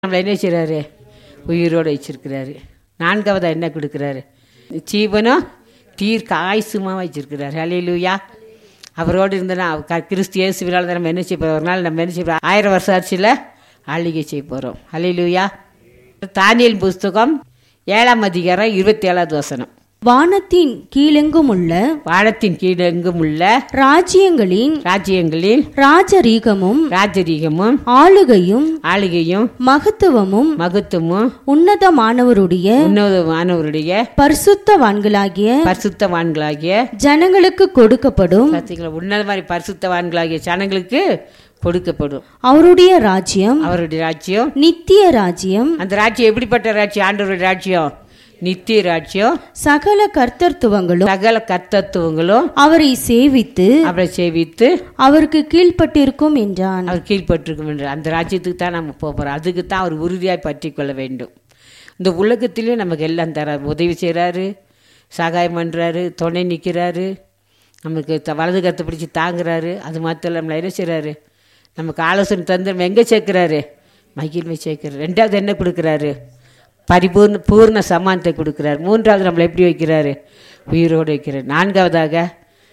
நம்மளை என்ன செய்கிறாரு உயிரோடு வச்சிருக்கிறாரு நான்காவதா என்ன கொடுக்குறாரு ஜீவனும் தீர்க்க ஆயுசுமா வச்சிருக்கிறாரு ஹalleluya அவரோடு இருந்தனா கிறிஸ்து இயேசுவினால் தான் நம்ம என்ன செய்ய போகிறோம் ஒரு நாள் நம்ம என்ன செய்ய போகிறோம் ஆயிரம் வருஷம் ஆட்சியில் ஆளுகை செய்ய போகிறோம் ஹalleluya தானியல் புஸ்தகம் ஏழாம் அதிகாரம் இருபத்தி ஏழாவது வசனம் வானத்தின் கீழெங்கும் உள்ள வானத்தின் கீழெங்கும் உள்ள ராஜ்யங்களின் ராஜ்யங்களில் ராஜரீகமும் ராஜரீகமும் ஆளுகையும் ஆளுகையும் மகத்துவமும் மகத்துவமும் உன்னதமானவருடைய உன்னதமானவருடைய பரிசுத்தவான்களாகிய பரிசுத்தவான்களாகிய ஜனங்களுக்கு கொடுக்கப்படும் பார்த்தீங்களா உன்னத மாதிரி பரிசுத்தவான்களாகிய ஜனங்களுக்கு கொடுக்கப்படும் அவருடைய ராஜ்யம் அவருடைய ராஜ்யம் நித்திய ராஜ்யம் அந்த ராஜ்யம் எப்படிப்பட்ட ராஜ்யம் ஆண்டவருடைய ராஜ்யம் நித்திய ராஜ்யம் சகல கர்த்தர்த்துவங்களும் சகல கர்த்தத்துவங்களும் அவரை சேவித்து அவரை சேவித்து அவருக்கு கீழ்ப்பட்டிருக்கும் என்றான் அவர் கீழ்ப்பட்டிருக்கும் என்று அந்த ராஜ்யத்துக்கு தான் நம்ம போக போகிறோம் அதுக்கு தான் அவர் உறுதியாய் பற்றி கொள்ள வேண்டும் இந்த உலகத்திலையும் நமக்கு எல்லாம் தரார் உதவி செய்கிறாரு சகாயம் பண்ணுறாரு துணை நிற்கிறாரு நமக்கு த வலது கத்தை பிடிச்சி தாங்குறாரு அது மாத்திரம் நம்மளை என்ன செய்கிறாரு நமக்கு ஆலோசனை தந்து நம்ம எங்கே சேர்க்குறாரு மகிழ்மை சேர்க்கிறார் ரெண்டாவது என்ன கொடுக்குறாரு பரிபூர்ண பூர்ண சமானத்தை கொடுக்குறாரு மூன்றாவது நம்மளை எப்படி வைக்கிறாரு உயிரோடு வைக்கிறார் நான்காவதாக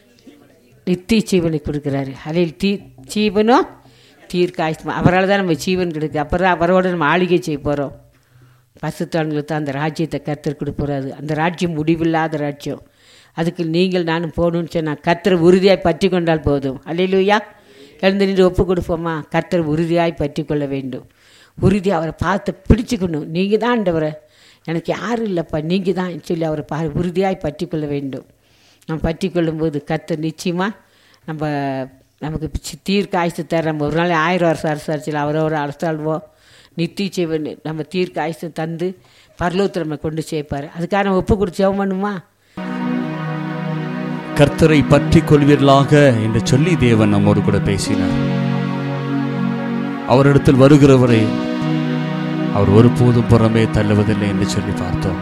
நித்திய ஜீவனை கொடுக்குறாரு அதில் தீ ஜீவனும் தீர்க்க ஆயுஷ்மா அவரால் தான் நம்ம ஜீவன் கிடைக்கு அப்புறம் அவரோட நம்ம ஆளுகை செய்ய போகிறோம் பசுத்தான்களுக்கு தான் அந்த ராஜ்யத்தை கர்த்தர் கொடுப்பறாரு அந்த ராஜ்யம் முடிவில்லாத ராஜ்யம் அதுக்கு நீங்கள் நானும் போகணும்னு சொன்னால் கர்த்தர் உறுதியாய் பற்றி கொண்டால் போதும் அல்லையிலூயா எழுந்து நின்று ஒப்பு கொடுப்போமா கர்த்தர் உறுதியாய் பற்றி கொள்ள வேண்டும் உறுதி அவரை பார்த்து பிடிச்சுக்கணும் நீங்கள் தான் ஆண்டவரை எனக்கு யாரும் இல்லைப்பா நீங்கள் தான் சொல்லி அவரை பா உறுதியாய் பற்றி கொள்ள வேண்டும் நம்ம பற்றி கொள்ளும்போது கர்த்தர் நிச்சயமாக நம்ம நமக்கு சி- தீர்க்க ஆயுசு தர நம்ம ஒரு நாள் ஆயிரம் வருஷம் அரசாட்சியில் அவரோட அரசாள்வோம் நித்திய செய்வன் நம்ம தீர்க்க ஆயுசு தந்து பரலோகத்தில் நம்ம கொண்டு சேர்ப்பார் அதுக்காக நம்ம ஒப்பு கொடுத்து ஜெபம் பண்ணுமா கர்த்தரை பற்றி கொள்வீர்களாக என்று சொல்லி தேவன் நம்மோடு கூட பேசினார் அவரிடத்தில் வருகிறவரை அவர் ஒருபோதும் புறமே தள்ளுவதில்லை என்று சொல்லி பார்த்தோம்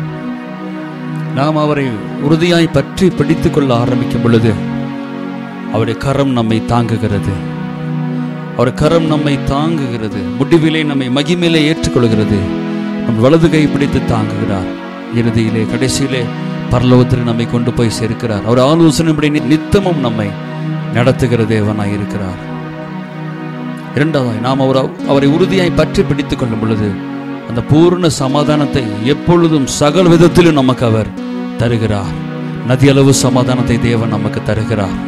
நாம் அவரை உறுதியாய் பற்றி பிடித்துக் கொள்ள ஆரம்பிக்கும் பொழுது அவருடைய கரம் நம்மை தாங்குகிறது அவர் கரம் நம்மை தாங்குகிறது முடிவிலே நம்மை மகிமையிலே ஏற்றுக்கொள்கிறது நம் வலது கை பிடித்து தாங்குகிறார் இறுதியிலே கடைசியிலே பரலோகத்தில் நம்மை கொண்டு போய் சேர்க்கிறார் அவர் ஆலோசனைப்படி நி- நித்தமும் நம்மை நடத்துகிற தேவனாய் இருக்கிறார் இரண்டாவதாய் நாம் அவர் அவரை உறுதியாய் பற்றி பிடித்துக் கொள்ளும் பொழுது அந்த பூர்ண சமாதானத்தை எப்பொழுதும் சகல விதத்திலும் நமக்கு அவர் தருகிறார் நதியளவு சமாதானத்தை தேவன் நமக்கு தருகிறார்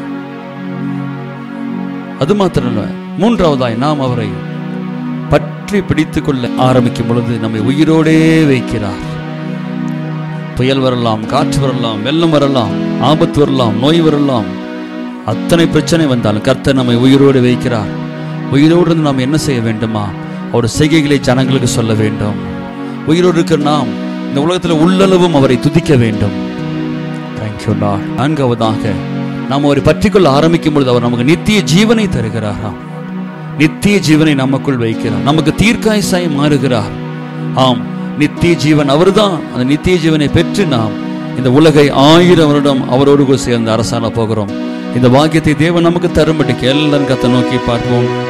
அது மாத்திரமல்ல மூன்றாவதாய் நாம் அவரை பற்றி பிடித்துக் கொள்ள ஆரம்பிக்கும் பொழுது நம்மை உயிரோடே வைக்கிறார் புயல் வரலாம் காற்று வரலாம் வெள்ளம் வரலாம் ஆபத்து வரலாம் நோய் வரலாம் அத்தனை பிரச்சனை வந்தாலும் கர்த்தர் நம்மை உயிரோடு வைக்கிறார் உயிரோடு இருந்து நாம் என்ன செய்ய வேண்டுமா அவர் செய்கைகளை ஜனங்களுக்கு சொல்ல வேண்டும் உயிரோடு இருக்கிற நாம் இந்த உலகத்தில் உள்ளளவும் அவரை துதிக்க வேண்டும் தேங்க்யூ லார்ட் நான்காவதாக நாம் அவரை பற்றிக்கொள்ள ஆரம்பிக்கும் பொழுது அவர் நமக்கு நித்திய ஜீவனை தருகிறாராம் நித்திய ஜீவனை நமக்குள் வைக்கிறார் நமக்கு தீர்க்காயசாய் மாறுகிறார் ஆம் நித்திய ஜீவன் அவர்தான் அந்த நித்திய ஜீவனை பெற்று நாம் இந்த உலகை ஆயிரம் வருடம் அவரோடு கூட சேர்ந்து அரசாண போகிறோம் இந்த வாக்கியத்தை தேவன் நமக்கு தரும்படிக்கு எல்லாரும் கத்தை நோக்கி பார்ப்போம்